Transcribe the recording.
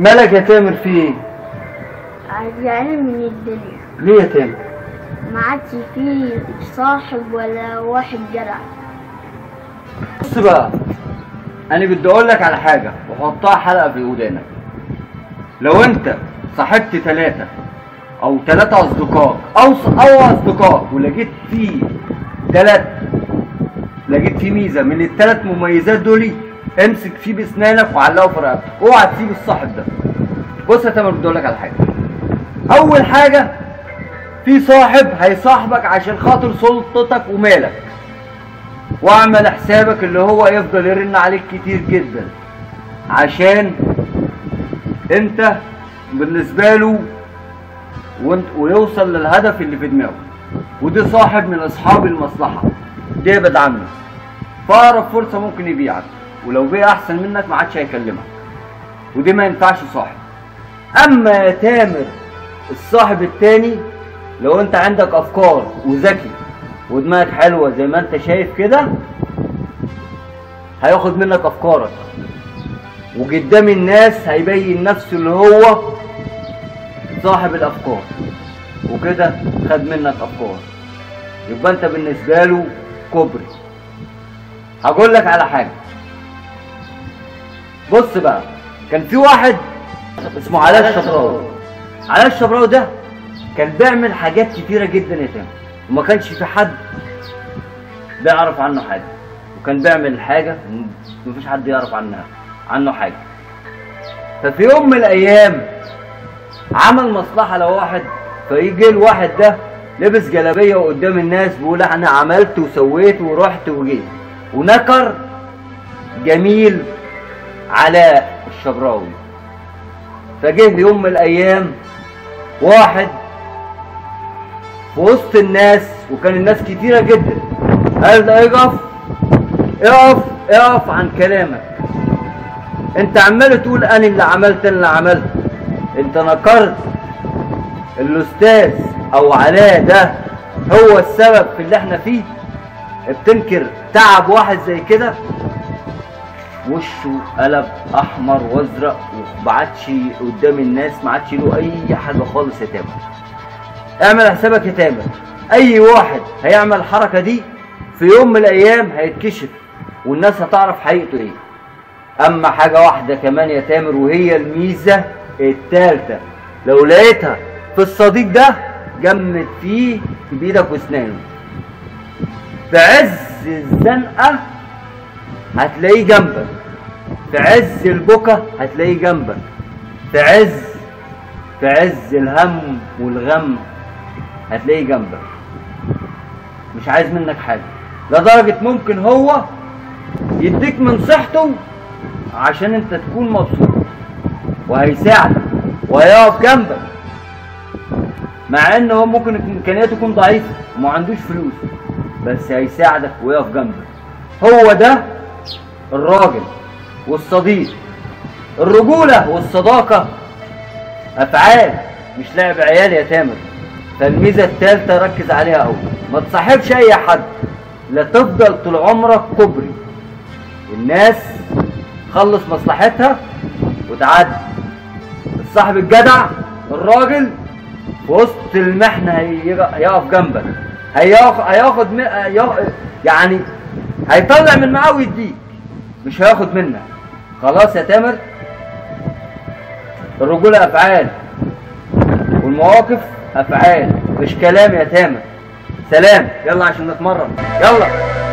مالك يا تامر في ايه زعلان من الدنيا ليه يا تامر ما عادش فيه صاحب ولا واحد جدع بص بقى انا بدي اقول لك على حاجه وحطها حلقه في ودانك لو انت صاحبت ثلاثه او ثلاثه اصدقاء او او اصدقاء ولقيت فيه ثلاث لقيت فيه ميزه من الثلاث مميزات دول امسك فيه باسنانك وعلقه في رقبتك اوعى تسيب الصاحب ده بص يا تامر بدي اقول لك على حاجه اول حاجه في صاحب هيصاحبك عشان خاطر سلطتك ومالك واعمل حسابك اللي هو يفضل يرن عليك كتير جدا عشان انت بالنسبه له وانت ويوصل للهدف اللي في دماغه ودي صاحب من اصحاب المصلحه ده ابعد عنه فاقرب فرصه ممكن يبيعك ولو بيع احسن منك ما عادش هيكلمك ودي ما ينفعش صاحب اما يا تامر الصاحب التاني لو انت عندك افكار وذكي ودماغك حلوه زي ما انت شايف كده هياخد منك افكارك وقدام الناس هيبين نفسه اللي هو صاحب الافكار وكده خد منك افكار يبقى انت بالنسبه له كوبري هقول لك على حاجه بص بقى كان في واحد اسمه علاء الشبراوي علاء الشبراوي ده كان بيعمل حاجات كتيره جدا يا تامر وما كانش في حد بيعرف عنه حاجه وكان بيعمل حاجه مفيش حد يعرف عنها عنه حاجه ففي يوم من الايام عمل مصلحه لواحد فيجي الواحد ده لبس جلابيه قدام الناس بيقول انا عملت وسويت ورحت وجيت ونكر جميل علاء الشبراوي فجه يوم من الايام واحد في وسط الناس وكان الناس كتيرة جدا قال ده اقف اقف اقف عن كلامك انت عمال تقول انا اللي عملت انا اللي عملت انت نكرت الاستاذ او علاء ده هو السبب في اللي احنا فيه بتنكر تعب واحد زي كده وشه قلب احمر وازرق وما عادش قدام الناس ما عادش له اي حاجه خالص يا تامر اعمل حسابك يا تامر اي واحد هيعمل الحركه دي في يوم من الايام هيتكشف والناس هتعرف حقيقته ايه اما حاجه واحده كمان يا تامر وهي الميزه التالتة لو لقيتها في الصديق ده جمد فيه بايدك واسنانه في عز الزنقه هتلاقيه جنبك في عز البكا هتلاقيه جنبك في عز في عز الهم والغم هتلاقيه جنبك مش عايز منك حاجه لدرجه ممكن هو يديك من صحته عشان انت تكون مبسوط وهيساعدك وهيقف جنبك مع ان هو ممكن امكانياته تكون ضعيفه وما عندوش فلوس بس هيساعدك ويقف جنبك هو ده الراجل والصديق الرجوله والصداقه افعال مش لعب عيال يا تامر فالميزه الثالثه ركز عليها قوي ما تصاحبش اي حد لا تفضل طول عمرك كوبري الناس خلص مصلحتها وتعدي الصاحب الجدع الراجل في وسط المحنه هيجي- هيقف جنبك هياخد هياخد م- هياخ- يعني هيطلع من معاه ويديك مش هياخد منك خلاص يا تامر الرجوله افعال والمواقف افعال مش كلام يا تامر سلام يلا عشان نتمرن يلا